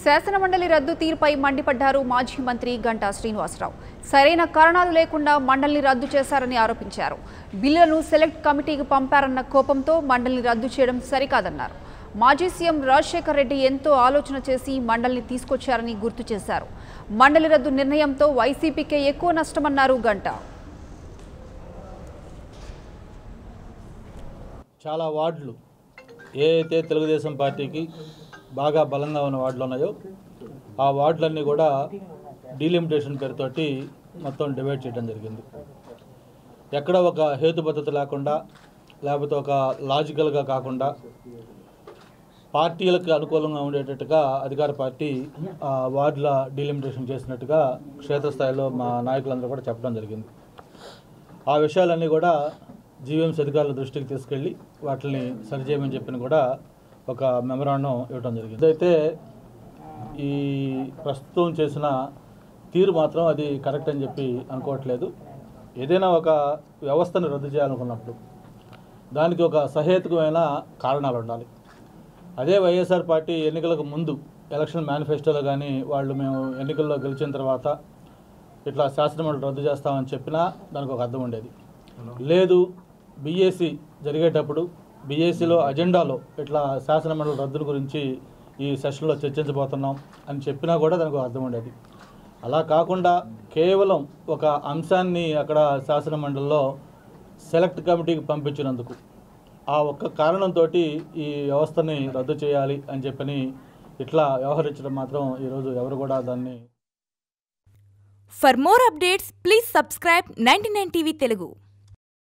శాసనమండలి రద్దు తీరుపై మండిపడ్డారు మాజీ మంత్రి గంటా శ్రీనివాసరావు సరైన కారణాలు లేకుండా మండలిని రద్దు చేశారని ఆరోపించారు బిల్లులను సెలెక్ట్ కమిటీకి పంపారన్న కోపంతో మండలిని రద్దు చేయడం సరికాదన్నారు మాజీ సీఎం రాజశేఖర్ రెడ్డి ఎంతో ఆలోచన చేసి మండలిని తీసుకొచ్చారని గుర్తు చేశారు మండలి రద్దు నిర్ణయంతో వైసీపీకే ఎక్కువ నష్టమన్నారు గంటా చాలా వార్డులు ఏ అయితే తెలుగుదేశం పార్టీకి బాగా బలంగా ఉన్న వార్డులు ఉన్నాయో ఆ వార్డులన్నీ కూడా డీలిమిటేషన్ పేరుతోటి మొత్తం డివైడ్ చేయడం జరిగింది ఎక్కడ ఒక హేతుబద్ధత లేకుండా లేకపోతే ఒక లాజికల్గా కాకుండా పార్టీలకు అనుకూలంగా ఉండేటట్టుగా అధికార పార్టీ ఆ వార్డుల డీలిమిటేషన్ చేసినట్టుగా క్షేత్రస్థాయిలో మా నాయకులందరూ కూడా చెప్పడం జరిగింది ఆ విషయాలన్నీ కూడా జీవీఎంసీ అధికారుల దృష్టికి తీసుకెళ్ళి వాటిని సరిచేయమని చెప్పిన కూడా ఒక మెమరాండం ఇవ్వడం జరిగింది అయితే ఈ ప్రస్తుతం చేసిన తీరు మాత్రం అది కరెక్ట్ అని చెప్పి అనుకోవట్లేదు ఏదైనా ఒక వ్యవస్థను రద్దు చేయాలనుకున్నప్పుడు దానికి ఒక సహేతుకమైన కారణాలు ఉండాలి అదే వైఎస్ఆర్ పార్టీ ఎన్నికలకు ముందు ఎలక్షన్ మేనిఫెస్టోలో కానీ వాళ్ళు మేము ఎన్నికల్లో గెలిచిన తర్వాత ఇట్లా శాసనమండలి రద్దు చేస్తామని చెప్పినా దానికి ఒక అర్థం ఉండేది లేదు బీఏసీ జరిగేటప్పుడు బీఏసీలో అజెండాలో ఇట్లా శాసనమండలి రద్దుల గురించి ఈ సెషన్లో చర్చించబోతున్నాం అని చెప్పినా కూడా దానికి ఒక అర్థం ఉండేది అలా కాకుండా కేవలం ఒక అంశాన్ని అక్కడ శాసనమండలిలో సెలెక్ట్ కమిటీకి పంపించినందుకు ఆ ఒక్క కారణంతో ఈ వ్యవస్థని రద్దు చేయాలి అని చెప్పని ఇట్లా వ్యవహరించడం మాత్రం ఈరోజు ఎవరు కూడా దాన్ని For more updates, please subscribe 99 TV Telugu.